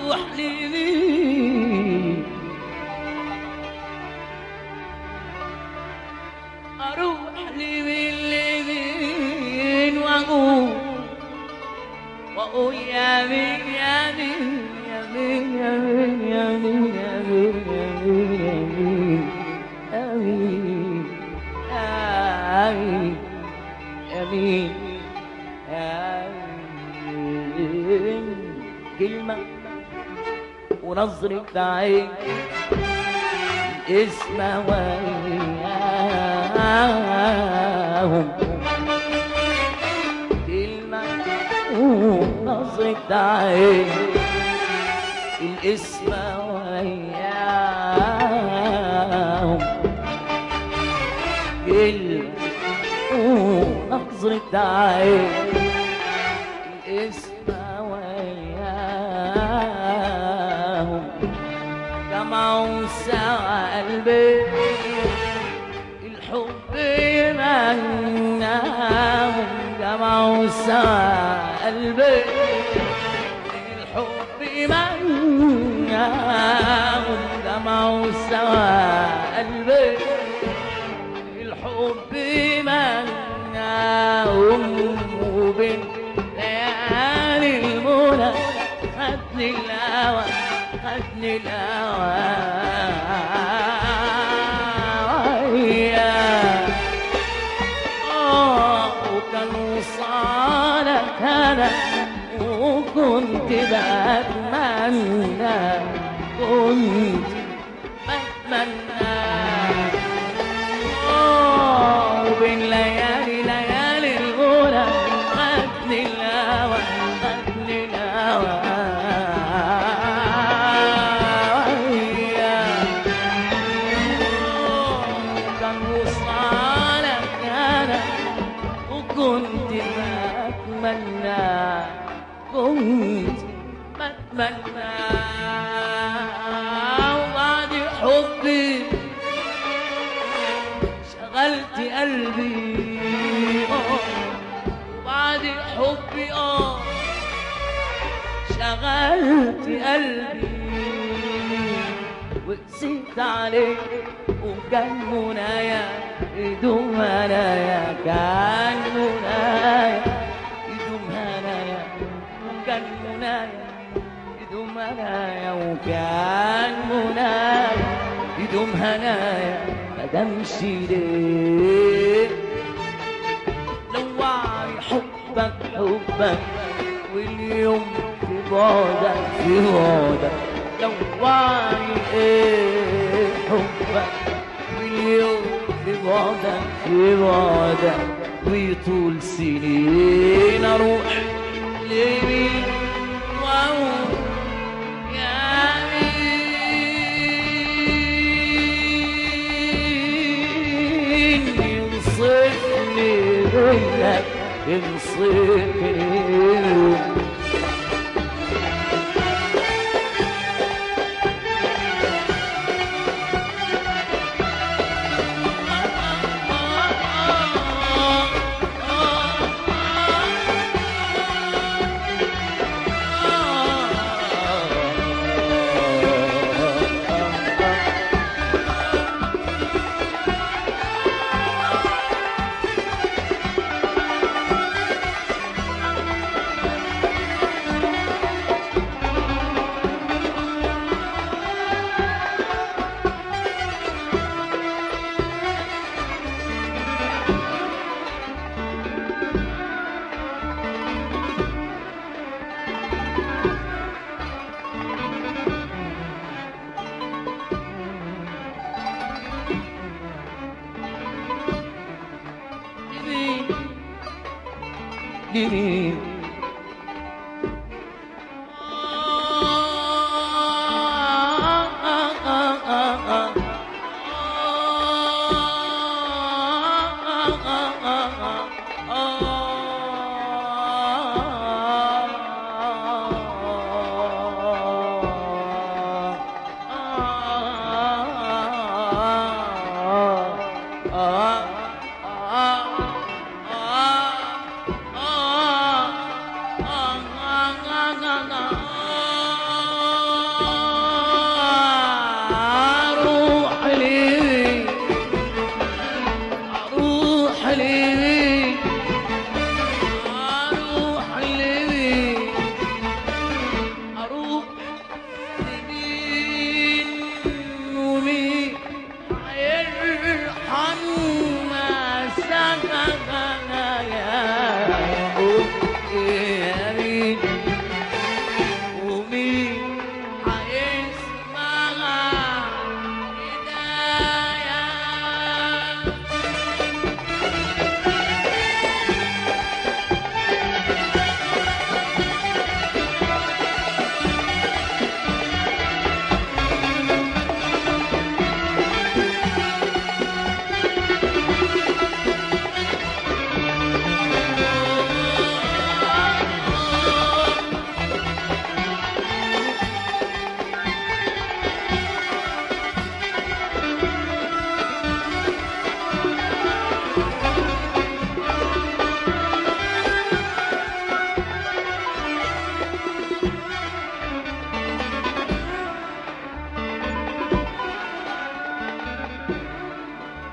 اروح لمين اروح لمين لمين واقول واقول يا مين يا مين يا مين يا مين يا مين يا مين يا مين يا مين يا مين يا مين يا مين كلمة ونظرة عين اسم وياهم كلمة ونظرة عين الاسم وياهم كلمة ونظرة عين الاسم وياهم جمعوا سوا قلبي الحب يمناهم جمعوا سوا قلبي الحب يمناهم جمعوا سوا قلبي الحب يمناهم وبين ليالي المنى خدني الهوى خدني الهوى وياه آه وكان وصالك أنا وكنت بتمنى كنت بتمنى آه وبين ليالي ليالي الغنى خدني الهوى خدني الهوى وياه كان وصالك انا وكنت بتمنى كنت بتمنى وبعد حبي شغلت قلبي آه، وبعد حبي اه شغلت قلبي وقسيت عليك وكان منايا يدوم هنايا كان منايا يدوم هنايا وكان منايا يدوم هنايا وكان منايا يدوم هنايا مدامش ليه لوعي حبك حبك واليوم في بعدك في بعدك لوعي ايه حبك واليوم في بعدك في بعدك ويطول سنين اروح لمين واقول يا مين ينصفني منك ينصفني لمين